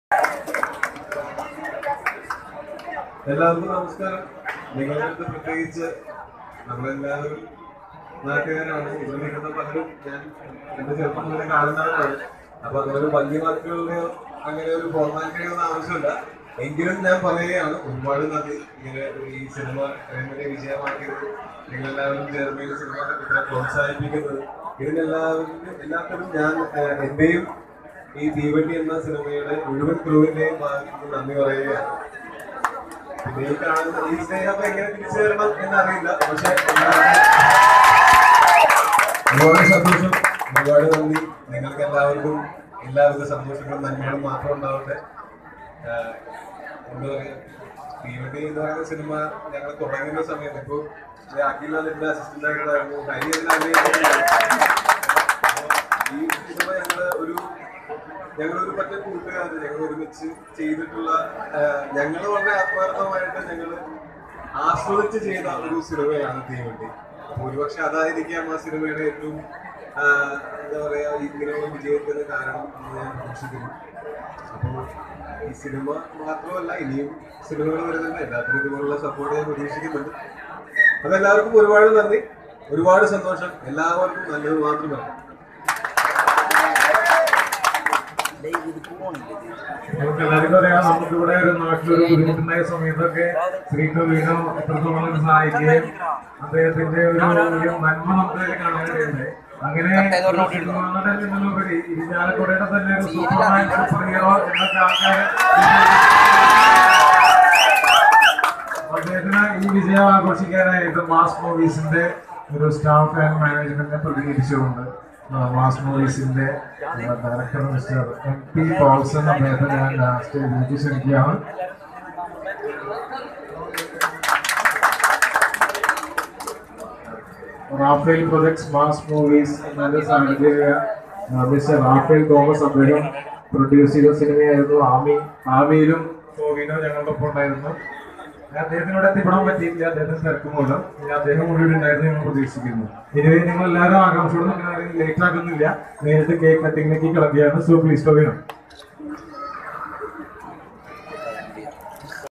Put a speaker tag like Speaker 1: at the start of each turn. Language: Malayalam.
Speaker 1: എല്ലാവർക്കും നമസ്കാരം നിങ്ങളുടെ പ്രത്യേകിച്ച് നമ്മളെല്ലാവരും നാട്ടുകാരാണ് ഇവിടെ നിൽക്കുന്ന പലരും ഞാൻ എന്റെ ചെറുപ്പം മുതലേ കാണുന്നവരാണ് അപ്പൊ അങ്ങനെ ഒരു ഭംഗി വാക്കുകളുടെയോ അങ്ങനെ ഒരു ഫോർമാലിറ്റിയോ ഒന്നും ആവശ്യമില്ല എങ്കിലും ഞാൻ പറയുകയാണ് ഒരുപാട് നന്ദി ഇങ്ങനെ ഒരു ഈ സിനിമ ഇത്രയും വലിയ വിജയമാക്കിയത് നിങ്ങളെല്ലാവരും ചേർന്ന് ഈ സിനിമ ഇത്ര പ്രോത്സാഹിപ്പിക്കുന്നത് ഇതിനെല്ലാവരും എല്ലാത്തിനും ഞാൻ ഏഹ്, എന്റെയും ഈ തീവണ്ടി എന്ന സിനിമയുടെ മുഴുവൻ ക്രൂവിന്റെയും ഭാഗത്ത് നന്ദി പറയുകയാണ് പിന്നെ ഈ കാണുന്ന ഈ സ്നേഹം എങ്ങനെ തിരിച്ചു തരണം എന്നറിയില്ല പക്ഷെ ഒരുപാട് സന്തോഷം ഒരുപാട് നന്ദി നിങ്ങൾക്ക് എല്ലാവർക്കും എല്ലാവിധ സന്തോഷങ്ങളും നന്മകളും മാത്രം ഉണ്ടാവട്ടെ ആഹ് എന്താ പറയാ തീവണ്ടി എന്ന് പറയുന്ന സിനിമ ഞങ്ങൾ തുടങ്ങുന്ന സമയത്ത് ഇപ്പൊ അഖിൽ അതിന്റെ അസിസ്റ്റന്റ് ആയിട്ടായിരുന്നു ഹരി അതിൽ അഭിനയിച്ചിട്ടുണ്ടായിരുന്നു. അപ്പൊ ഈ സിനിമ ഞങ്ങള് ഒരു ഞങ്ങളൊരു പറ്റ കൂട്ടുകാർ ഞങ്ങൾ ഒരുമിച്ച് ചെയ്തിട്ടുള്ള ഞങ്ങൾ വളരെ ആത്മാർത്ഥമായിട്ട് ഞങ്ങൾ ആസ്വദിച്ച് ചെയ്ത ഒരു സിനിമയാണ് തീവണ്ടി അപ്പൊ ഒരുപക്ഷെ അതായിരിക്കാം ആ സിനിമയുടെ ഏറ്റവും ആ, എന്താ പറയാ ഇങ്ങനെ ഒരു വിജയത്തിന് കാരണം എന്ന് ഞാൻ പ്രതീക്ഷിക്കുന്നു അപ്പോൾ ഈ സിനിമ മാത്രമല്ല ഇനിയും സിനിമകൾ വരുന്നുണ്ട് എല്ലാത്തിനും ഇതുപോലുള്ള സപ്പോർട്ട് ഞാൻ പ്രതീക്ഷിക്കുന്നുണ്ട് അപ്പൊ എല്ലാവർക്കും ഒരുപാട് നന്ദി ഒരുപാട് സന്തോഷം എല്ലാവർക്കും നല്ലത് മാത്രമല്ല
Speaker 2: നമുക്ക് എല്ലാവർക്കും അറിയാം നമുക്ക് ഇവിടെ ഒരു നാട്ടിലൊരു ബുദ്ധിമുട്ടുണ്ടായ സമയത്തൊക്കെ ശ്രീ ടൊവിനോ എത്രത്തോളം സഹായിക്കുകയും അദ്ദേഹത്തിന്റെ ഒരു ഒരു നന്മ നമുക്ക് അതിൽ കാണാനിടയുണ്ട് അങ്ങനെ ഒരു സിനിമകളുടെ നിന്നുപരി ഇരിഞ്ഞാലക്കുടയുടെ തന്നെ ഒരു സൂപ്പർമാൻ സൂപ്പർ ഹീറോ എന്നൊക്കെ ആൾക്കാർ അദ്ദേഹത്തിന് ഈ വിജയം ആഘോഷിക്കാനായിട്ട് മാസ് മൂവീസിന്റെ ഒരു സ്റ്റാഫ് ആൻഡ് മാനേജ്മെന്റിനെ പ്രതിനിധിച്ചുകൊണ്ട് ആ, മാസ് മൂവീസിന്റെ director Mister M P Paulson അദ്ദേഹത്തെ ഞാൻ ആ, സ്റ്റേജിലേക്ക് ക്ഷണിക്കുകയാണ് റാഫേൽ പ്രൊജക്ട്സ് മാസ് മൂവീസ് എന്നതിന്റെ സാന്നിധ്യ മിസ്റ്റർ റാഫേൽ തോമസ് അദ്ദേഹം പ്രൊഡ്യൂസ് ചെയ്ത സിനിമയായിരുന്നു ആമി ആമിയിലും ടോവിനോ ഞങ്ങളുടെ ഒപ്പം ഉണ്ടായിരുന്നു ഞാൻ അദ്ദേഹത്തിനോട് എത്തിപ്പെടാൻ പറ്റിയില്ല അദ്ദേഹത്തിന് തിരക്ക് മൂലം ഇനി അദ്ദേഹം കൂടി ഇവിടെ ഉണ്ടായിരുന്നു ഞങ്ങൾ പ്രതീക്ഷിക്കുന്നു ഇനി നിങ്ങൾ എല്ലാവരും ആകാംക്ഷയോട് ലേറ്റ് ആക്കുന്നില്ല നേരിട്ട് കേക്ക് കട്ടിങ്ങിലേക്ക് കിടക്കുകയാണ് സോ പ്ലീസ് ടോവിനോ